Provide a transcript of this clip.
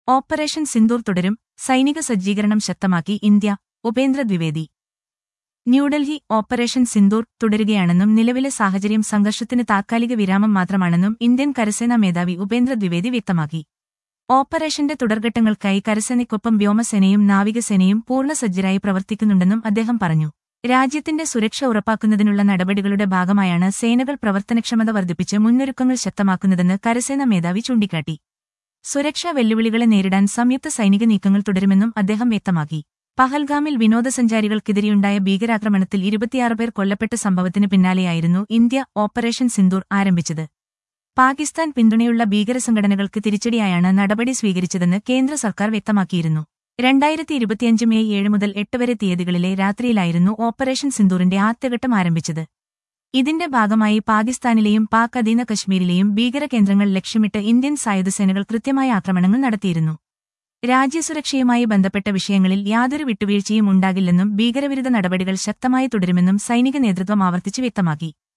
operation Sindoor തുടരും സൈനിക സജ്ജീകരണം ശക്തമാക്കി ഇന്ത്യ ഉപേന്ദ്ര ദ്വിവേദി ന്യൂഡൽഹി ഓപ്പറേഷൻ സിന്ദൂർ തുടരുകയാണെന്നും നിലവിലെ സാഹചര്യം സംഘർഷത്തിന് താത്കാലിക വിരാമം മാത്രമാണെന്നും ഇന്ത്യൻ കരസേനാ മേധാവി ഉപേന്ദ്ര ദ്വിവേദി വ്യക്തമാക്കി ഓപ്പറേഷന്റെ തുടർഘട്ടങ്ങൾക്കായി കരസേനയ്ക്കൊപ്പം വ്യോമസേനയും നാവികസേനയും പൂർണ്ണസജ്ജരായി പ്രവർത്തിക്കുന്നുണ്ടെന്നും അദ്ദേഹം പറഞ്ഞു രാജ്യത്തിന്റെ സുരക്ഷ ഉറപ്പാക്കുന്നതിനുള്ള നടപടികളുടെ ഭാഗമായാണ് സേനകൾ പ്രവർത്തനക്ഷമത വർദ്ധിപ്പിച്ച് മുന്നൊരുക്കങ്ങൾ ശക്തമാക്കുന്നതെന്ന് കരസേനാ മേധാവി ചൂണ്ടിക്കാട്ടി സുരക്ഷാ വെല്ലുവിളികളെ നേരിടാൻ സംയുക്ത സൈനിക നീക്കങ്ങൾ തുടരുമെന്നും അദ്ദേഹം വ്യക്തമാക്കി പഹൽഗാമിൽ വിനോദസഞ്ചാരികൾക്കെതിരെയുണ്ടായ ഭീകരാക്രമണത്തിൽ ഇരുപത്തിയാറ് പേർ കൊല്ലപ്പെട്ട സംഭവത്തിന് പിന്നാലെയായിരുന്നു ഇന്ത്യ ഓപ്പറേഷൻ സിന്ദൂർ ആരംഭിച്ചത് പാകിസ്ഥാൻ പിന്തുണയുള്ള ഭീകരസംഘടനകൾക്ക് തിരിച്ചടിയായാണ് നടപടി സ്വീകരിച്ചതെന്ന് കേന്ദ്ര സർക്കാർ വ്യക്തമാക്കിയിരുന്നു രണ്ടായിരത്തി ഇരുപത്തിയഞ്ച് മെയ് ഏഴ് മുതൽ എട്ട് വരെ തീയതികളിലെ രാത്രിയിലായിരുന്നു ഓപ്പറേഷൻ സിന്ദൂറിന്റെ ആദ്യഘട്ടം ആരംഭിച്ചത് ഇതിന്റെ ഭാഗമായി പാകിസ്ഥാനിലെയും പാക് അധീന കശ്മീരിലെയും ഭീകരകേന്ദ്രങ്ങൾ ലക്ഷ്യമിട്ട് ഇന്ത്യൻ സായുധസേനകൾ കൃത്യമായ ആക്രമണങ്ങൾ നടത്തിയിരുന്നു രാജ്യസുരക്ഷയുമായി ബന്ധപ്പെട്ട വിഷയങ്ങളിൽ യാതൊരു വിട്ടുവീഴ്ചയും ഉണ്ടാകില്ലെന്നും ഭീകരവിരുദ്ധ നടപടികൾ ശക്തമായി തുടരുമെന്നും സൈനിക നേതൃത്വം ആവർത്തിച്ചു വ്യക്തമാക്കി